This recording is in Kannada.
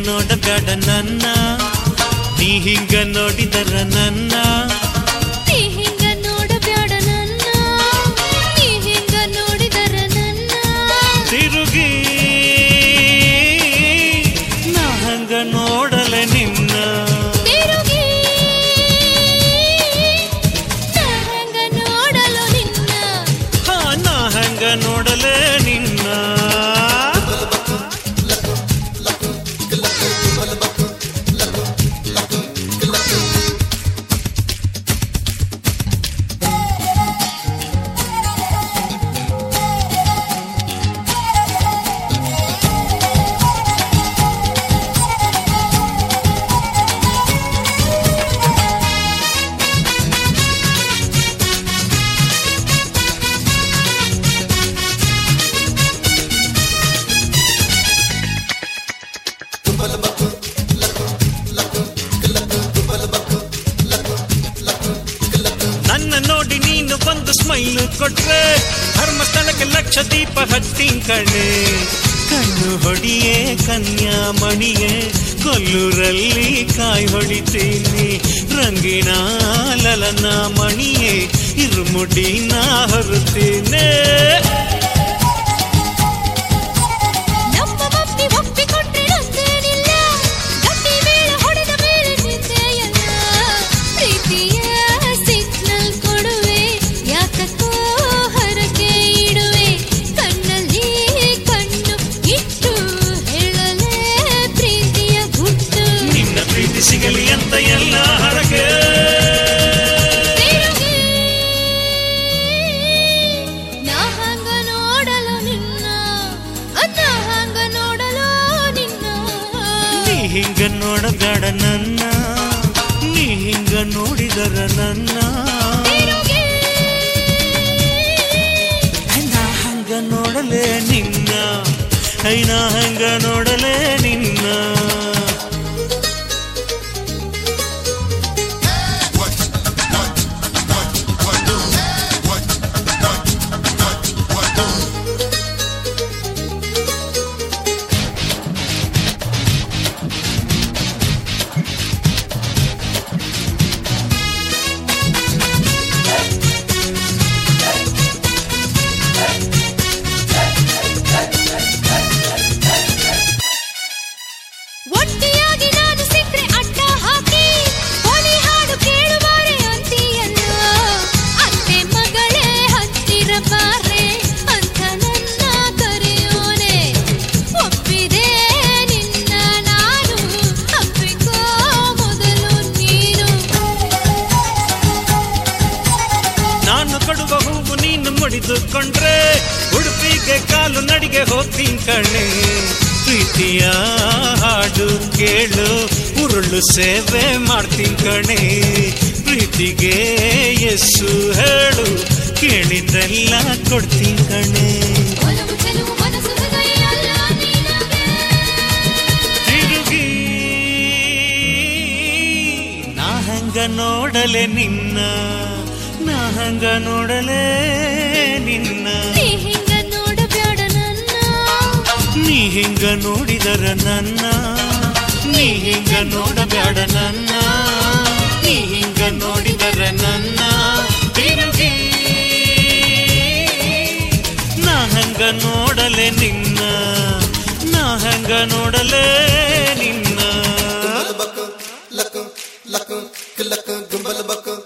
ನೋಡಬೇಡ ನನ್ನ ನೀ ಹಿಂಗ ನೋಡಿದರ ನನ್ನ ನೀ ಹಿಂಗ ನೋಡಬ್ಯಾಡ ನನ್ನ ನೀ ಹಿಂಗ ನೋಡಿದರ ನನ್ನ ತಿರುಗಿ ನಾ ಹಂಗ ನೋಡಲೆ ನಿನ್ನ ತಿರುಗಿ ನಾ ಹಂಗ ನೋಡಲು ನಿನ್ನ ಹಾ ನಾ ಹಂಗ ನೋಡಲೆ ನಿನ್ನ ನನ್ನ ನೋಡಿ ನೀನು ಒಂದು ಸ್ಮೈಲ್ ಕೊಟ್ರೆ ಧರ್ಮಸ್ಥಳಕ್ಕೆ ಲಕ್ಷ ದೀಪ ಹತ್ತಿ ಕಣೆ ಕಣ್ಣು ಹೊಡಿಯೇ ಕನ್ಯಾ ಮಣಿಯೇ ಕೊಲ್ಲೂರಲ್ಲಿ ಕಾಯಿ ಹೊಡಿತೀನಿ ರಂಗಿನ ಲಲನ ಮಣಿಯೇ ಇರುಮುಡಿನ ಹೊರುತ್ತೇನೆ ನಮ್ಮ ಮಮ್ಮಿ ಒಪ್ಪಿಕೊಂಡ್ರೆ ನಂದೇನಿಲ್ಲ ಗಟ್ಟಿ ಮೇಳ ಹೊಡೆದ ಮೇಲೆ ನಿಂದೆಯಲ್ಲ ಪ್ರೀತಿಯ ಸಿಗ್ನಲ್ ಕೊಡುವೆ ಯಾಕಕ್ಕೋ ಹರಕೆ ಇಡುವೆ ಕಣ್ಣಲ್ಲಿ ಕಣ್ಣು ಇಟ್ಟು ಹೇಳಲೇ ಪ್ರೀತಿಯ ಗುಟ್ಟು ನಿನ್ನ ಪ್ರೀತಿ ಸಿಗಲಿ ಅಂತ ಎಲ್ಲ ಹರಕೆ ತಿರುಗಿ ನಾ ಹಂಗ ನೋಡಲು ನಿನ್ನ ನಾ ಹಂಗ ನೋಡಲು ನಿನ್ನ ನೀ ಹಿಂಗ ನೋಡಬೇಡ ನನ್ನ ನೀ ಹಿಂಗ ನೋಡಿದರ ನನ್ನ ತಿರುಗಿ ನಾ ಹಂಗ ನೋಡಲೆ ನಿನ್ನ ಐನಾ ಹಂಗ ನೋಡಲೆ ನಿನ್ನ ಒಟ್ಟಿಯಾಗಿ ನಾನು ಸಿಕ್ರೆ ಅಡ್ಡ ಹಾಕಿ ಹೋಲಿ ಹಾಡು ಕೇಳುವಾರೆ ಅಂತೀಯಲ್ಲ ಅತ್ತೆ ಮಗಳೇ ಹತ್ತಿರ ಬಾರೆ ಅಂತ ನನ್ನ ಕರೆಯೋನೆ ಒಪ್ಪಿದೆ ನಿನ್ನ ನಾನು ಅಪ್ಪಿಕೋ ಮೊದಲು ನೀನು ನಾನು ಕೊಡುವ ಹೂವು ನೀನು ಮುಡಿದುಕೊಂಡ್ರೆ ಉಡುಪಿಗೆ ಕಾಲು ನಡಿಗೆ ಹೋಗ್ತೀನಿ ಕಣೆ ಪ್ರೀತಿಯ ಹಾಡು ಕೇಳು ಉರುಳು ಸೇವೆ ಮಾಡ್ತೀನಿ ಕಣೆ ಪ್ರೀತಿಗೆ ಎಸ್ಸು ಹೇಳು ಕೇಳಿದ್ದೆಲ್ಲ ಕೊಡ್ತೀನಿ ಕಣೆ ಒಲವು ಚೆಲುವು ಮನಸ್ಸು ಹೃದಯ ಎಲ್ಲ ನಿನಗೆ ತಿರುಗಿ ನಾ ಹಂಗ ನೋಡಲೆ ನಿನ್ನ ನಾ ಹಂಗ ನೋಡಲೆ ನಿನ್ನ ನೀ ಹಿಂಗ ನೋಡಬ್ಯಾಡ ನನ್ನ ನೀ ಹಿಂಗ ನೋಡಿದರ ನನ್ನ ನೀ ಹಿಂಗ ನೋಡಬೇಡ ನನ್ನ ನೀ ಹಿಂಗ ನೋಡಿದರ ನನ್ನ ತಿರುಗಿ ನಾ ಹಂಗ ನೋಡಲೆ ನಿನ್ನ ನಾ ಹಂಗ ನೋಡಲೆ ನಿನ್ನ Gumbala bucka, lucka, lucka, lucka, gumbala bucka.